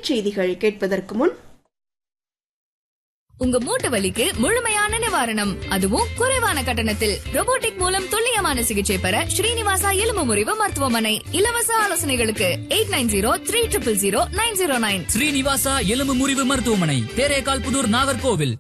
செய்திகள் கேட்பதற்கு முன் உங்க மூட்டு வலிக்கு முழுமையான நிவாரணம் அதுவும் குறைவான கட்டணத்தில் robotic மூலம் துல்லியமான சிகிச்சை பெற ஸ்ரீனிவாசா எலும்பு முறிவு மருத்துவமனை இலவச ஆலோசனைகளுக்கு eight nine zero three triple zero nine zero nine Srinivasa எலும்பு முறிவு மருத்துவமனை தேரேகால் புதூர் நாகர்கோவில்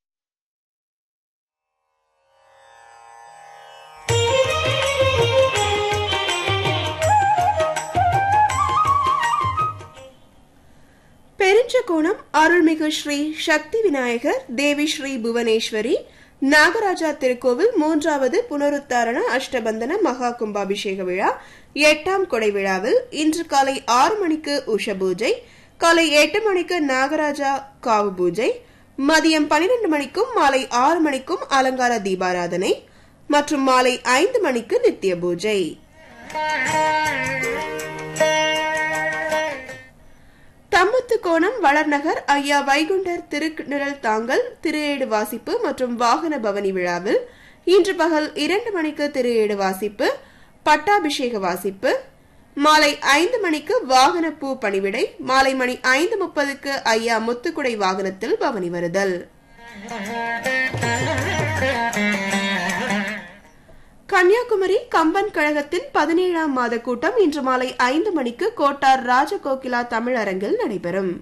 பெருஞ்சகோணம் அருள்மிகு ஸ்ரீ சக்தி விநாயகர் தேவி ஸ்ரீ புவனேஸ்வரி நாகராஜா திருக்கோவில் மூன்றாவது புனருத்தாரண அஷ்டபந்தன மகா கும்பாபிஷேக விழா எட்டாம் கொடை விழாவில் இன்று காலை ஆறு மணிக்கு உஷ பூஜை காலை எட்டு மணிக்கு நாகராஜா காவு பூஜை மதியம் பனிரெண்டு மணிக்கும் மாலை ஆறு மணிக்கும் அலங்கார தீபாராதனை மற்றும் மாலை ஐந்து மணிக்கு நித்திய பூஜை தம்பத்து கோணம் வளர்நகர் ஐயா வைகுண்டர் திருநிழல் தாங்கல் திருஏடு வாசிப்பு மற்றும் வாகன பவனி விழாவில் இன்று பகல் இரண்டு மணிக்கு திருஏடு வாசிப்பு பட்டாபிஷேக வாசிப்பு மாலை ஐந்து மணிக்கு வாகன பூ பணிவிடை மாலை மணி ஐந்து முப்பதுக்கு ஐயா முத்துக்குடை வாகனத்தில் பவனி வருதல் கன்னியாகுமரி கம்பன் கழகத்தின் பதினேழாம் மாத கூட்டம் இன்று மாலை ஐந்து மணிக்கு கோட்டார் ராஜகோகிலா தமிழரங்கில் நடைபெறும்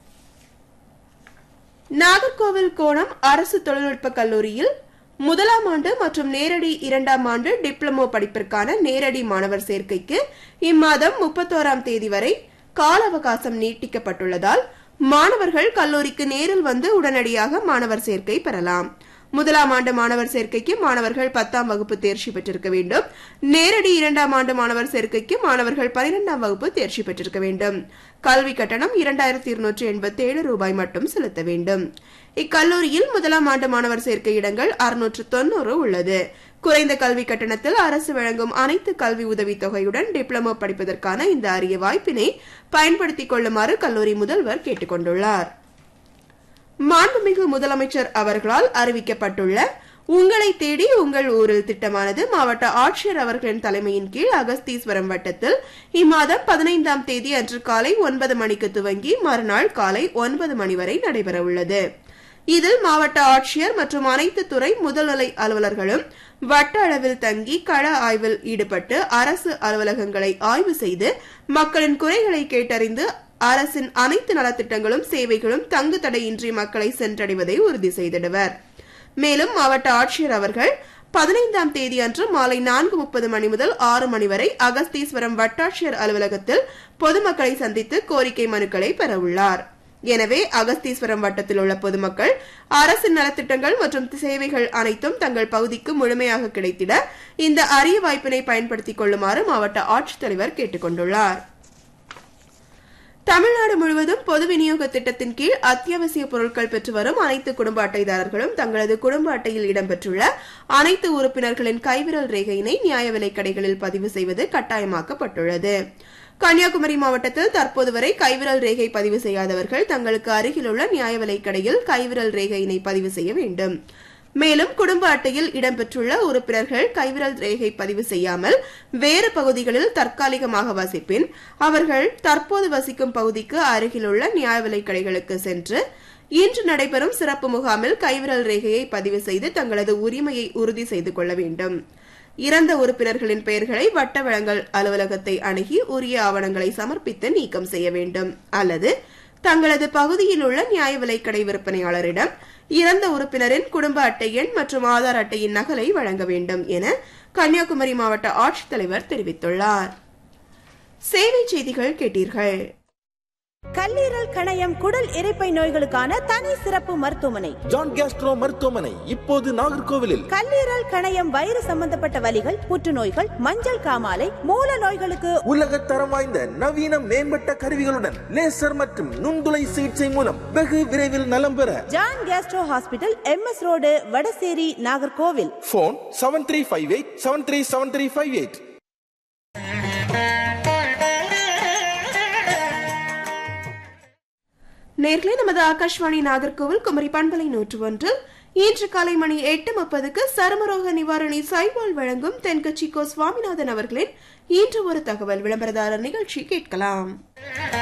நாகர்கோவில் கோணம் அரசு தொழில்நுட்ப கல்லூரியில் முதலாம் ஆண்டு மற்றும் நேரடி இரண்டாம் ஆண்டு டிப்ளமோ படிப்பிற்கான நேரடி மாணவர் சேர்க்கைக்கு இம்மாதம் முப்பத்தோராம் தேதி வரை கால அவகாசம் நீட்டிக்கப்பட்டுள்ளதால் மாணவர்கள் கல்லூரிக்கு நேரில் வந்து உடனடியாக மாணவர் சேர்க்கை பெறலாம் முதலாம் ஆண்டு மாணவர் சேர்க்கைக்கு மாணவர்கள் பத்தாம் வகுப்பு தேர்ச்சி பெற்றிருக்க வேண்டும் நேரடி இரண்டாம் ஆண்டு மாணவர் சேர்க்கைக்கு மாணவர்கள் பனிரெண்டாம் வகுப்பு தேர்ச்சி பெற்றிருக்க வேண்டும் கல்வி கட்டணம் இரண்டாயிரத்தி இருநூற்றி எண்பத்தி ஏழு ரூபாய் மட்டும் செலுத்த வேண்டும் இக்கல்லூரியில் முதலாம் ஆண்டு மாணவர் சேர்க்கை இடங்கள் அறுநூற்று தொன்னூறு உள்ளது குறைந்த கல்வி கட்டணத்தில் அரசு வழங்கும் அனைத்து கல்வி உதவித் தொகையுடன் டிப்ளமோ படிப்பதற்கான இந்த அரிய வாய்ப்பினை பயன்படுத்திக் கொள்ளுமாறு கல்லூரி முதல்வர் கேட்டுக் கொண்டுள்ளார் மாண்புமிகு முதலமைச்சர் அவர்களால் அறிவிக்கப்பட்டுள்ள உங்களை தேடி உங்கள் ஊரில் திட்டமானது மாவட்ட ஆட்சியர் அவர்களின் தலைமையின் கீழ் அகஸ்தீஸ்வரம் வட்டத்தில் இம்மாதம் பதினைந்தாம் தேதி அன்று காலை ஒன்பது மணிக்கு துவங்கி மறுநாள் காலை ஒன்பது மணி வரை நடைபெறவுள்ளது இதில் மாவட்ட ஆட்சியர் மற்றும் அனைத்து துறை முதல்நிலை அலுவலர்களும் வட்ட அளவில் தங்கி கள ஆய்வில் ஈடுபட்டு அரசு அலுவலகங்களை ஆய்வு செய்து மக்களின் குறைகளை கேட்டறிந்து அரசின் அனைத்து நலத்திட்டங்களும் சேவைகளும் தங்கு தடையின்றி மக்களை சென்றடைவதை உறுதி செய்திடுவர் மேலும் மாவட்ட ஆட்சியர் அவர்கள் பதினைந்தாம் தேதி அன்று மாலை நான்கு முப்பது மணி முதல் ஆறு மணி வரை அகஸ்தீஸ்வரம் வட்டாட்சியர் அலுவலகத்தில் பொதுமக்களை சந்தித்து கோரிக்கை மனுக்களை பெறவுள்ளார் எனவே அகஸ்தீஸ்வரம் வட்டத்தில் உள்ள பொதுமக்கள் அரசின் நலத்திட்டங்கள் மற்றும் சேவைகள் அனைத்தும் தங்கள் பகுதிக்கு முழுமையாக கிடைத்திட இந்த அரிய வாய்ப்பினை பயன்படுத்திக் கொள்ளுமாறு மாவட்ட ஆட்சித்தலைவர் கேட்டுக் கொண்டுள்ளார் தமிழ்நாடு முழுவதும் பொது விநியோக திட்டத்தின் கீழ் அத்தியாவசிய பொருட்கள் பெற்று வரும் அனைத்து குடும்ப அட்டைதாரர்களும் தங்களது குடும்ப அட்டையில் இடம்பெற்றுள்ள அனைத்து உறுப்பினர்களின் கைவிரல் ரேகையினை நியாய விலைக் கடைகளில் பதிவு செய்வது கட்டாயமாக்கப்பட்டுள்ளது கன்னியாகுமரி மாவட்டத்தில் தற்போது வரை கைவிரல் ரேகை பதிவு செய்யாதவர்கள் தங்களுக்கு அருகிலுள்ள நியாய விலைக் கடையில் கைவிரல் ரேகையினை பதிவு செய்ய வேண்டும் மேலும் குடும்ப அட்டையில் இடம்பெற்றுள்ள உறுப்பினர்கள் கைவிரல் ரேகை பதிவு செய்யாமல் வேறு பகுதிகளில் தற்காலிகமாக வசிப்பின் அவர்கள் தற்போது வசிக்கும் பகுதிக்கு அருகிலுள்ள நியாய விலைக் கடைகளுக்கு சென்று இன்று நடைபெறும் சிறப்பு முகாமில் கைவிரல் ரேகையை பதிவு செய்து தங்களது உரிமையை உறுதி செய்து கொள்ள வேண்டும் இறந்த உறுப்பினர்களின் பெயர்களை வட்ட வழங்கல் அலுவலகத்தை அணுகி உரிய ஆவணங்களை சமர்ப்பித்து நீக்கம் செய்ய வேண்டும் அல்லது தங்களது பகுதியில் உள்ள நியாய விலைக்கடை விற்பனையாளரிடம் இறந்த உறுப்பினரின் குடும்ப அட்டை எண் மற்றும் ஆதார் அட்டையின் நகலை வழங்க வேண்டும் என கன்னியாகுமரி மாவட்ட ஆட்சித்தலைவர் தெரிவித்துள்ளார் சேவை செய்திகள் கேட்டீர்கள் கல்லீரல் கணையம் குடல் இரைப்பை நோய்களுக்கான தனி சிறப்பு மருத்துவமனை ஜான் கேஸ்ட்ரோ மருத்துவமனை இப்போது நாகர்கோவிலில் கல்லீரல் கணையம் வயிறு சம்பந்தப்பட்ட வலிகள் புற்றுநோய்கள் மஞ்சள் காமாலை மூல நோய்களுக்கு உலக தரம் வாய்ந்த நவீன மேம்பட்ட கருவிகளுடன் லேசர் மற்றும் நுண்துளை சிகிச்சை மூலம் வெகு விரைவில் நலம் பெற John gastro hospital M S road Vadasery Nagercoil phone seven three five eight seven three seven three five eight நேர்களே நமது ஆகாஷ்வாணி நாகர்கோவில் குமரி பண்பலை நூற்று ஒன்று இன்று காலை மணி எட்டு முப்பதுக்கு சருமரோக நிவாரணி சைபால் வழங்கும் தென்கட்சி கோ சுவாமிநாதன் அவர்களின் இன்று ஒரு தகவல் விளம்பரதாரர் நிகழ்ச்சி கேட்கலாம்